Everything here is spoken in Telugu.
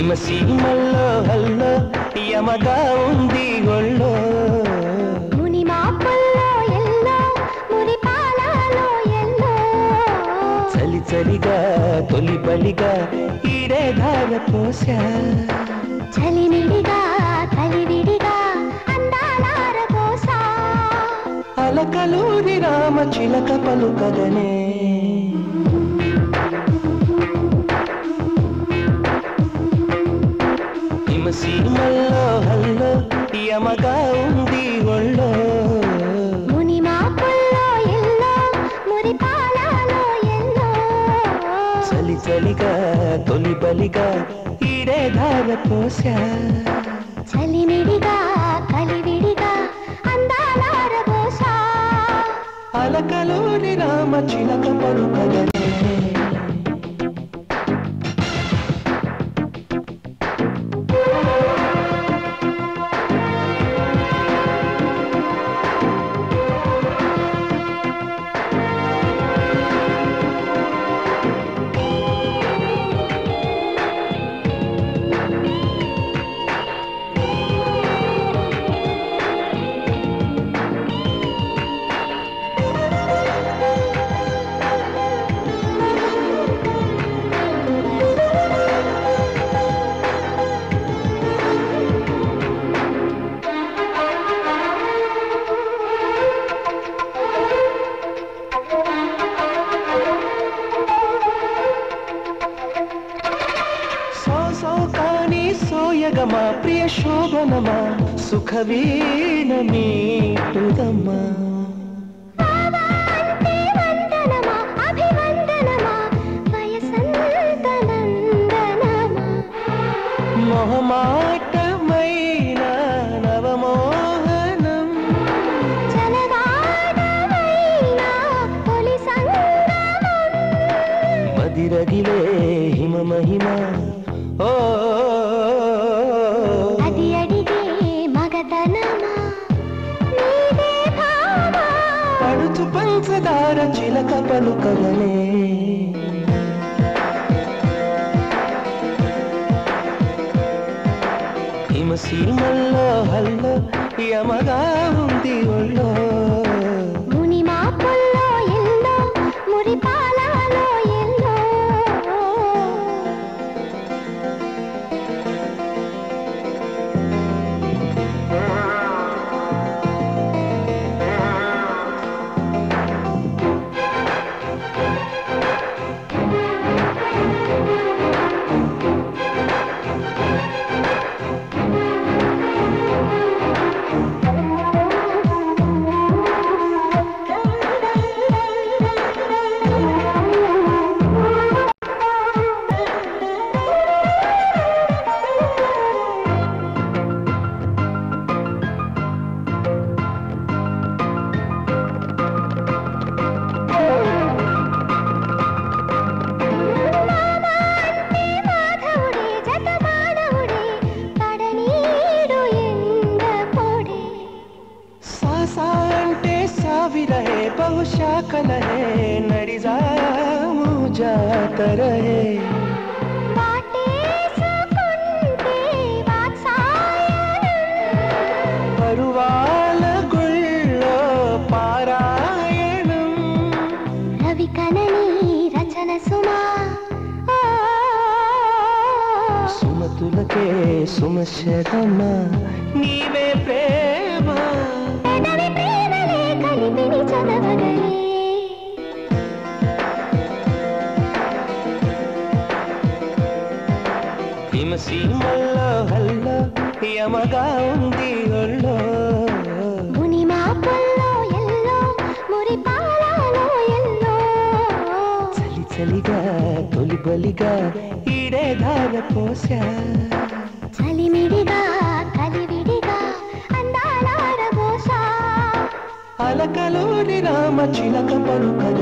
సీమ సీమల్లో హల్లో యమగా ఉంది ఒళ్ళో ముని మాపుల్లో ఎల్లో మురి పాలలో ఎల్లో చలి చలిగా తొలి బలిగా ఈడే ధార పోసా చలిమిడిగా కలివిడిగా అందాలార కోసా అలకలూరి రామ చిలక పలుకగనే హిమ సీమల్లో హల్లో యమగా ఉంది ఒళ్ళో ముని మాపుల్లో ఎల్లో మురి పాలలో ఎల్లో చలి చలిగా తొలి బలిగా ఈడే ధార పోసా చలిమిడిగా కలివిడిగా అందాలార కోసా అలకలూరి రామ చిలక పలుకగనే సో సో కాని సోయగమా ప్రియ శోభనమా సుఖవీణ మీటుదమ్మా అంటే వందనమా అభివందనమా వయసంత నందనమా మొహమాటమైన నవమోహనం జలగాఢమైన తొలి సంగమం మదిరగిలే హిమ మహిమ ఓ అది అడిగే మగతనమా నీదే భావా పడుచు పంచదార చిలక పలుకగనే హిమ సీమల్లో హల్లో యమగా ఉంది ఒళ్ళో ముని మాపుల్లో ఎల్లో మురి పాలలో ఎల్లో మాధవుడే జత మానవుడే పడనీడు ఎండ పొడే సాసా అంటే సావిరహే బహుశాఖలహే నడిజాము జాతరహే వాటేసుకుంటే వాత్సాయనం పరువాల గుళ్ళో పారాయణం రవి కనని రచన సుమా ఓ, సుమతులకే సుమశరమ నీవే ప్రేమ పెదవి ప్రేమలే కలిపిని చదవగలే హిమ సీమల్లో హల్లో యమగా ఉంది ఒళ్ళో ముని మాపుల్లో ఎల్లో మురి పాలలో ఎల్లో చలి చలిగా తొలి బలిగా ఈడే ధార పోసా చలిమిడిగా కలివిడిగా అందాలార బోసా అలకలోని రామ చిలక పలుకగ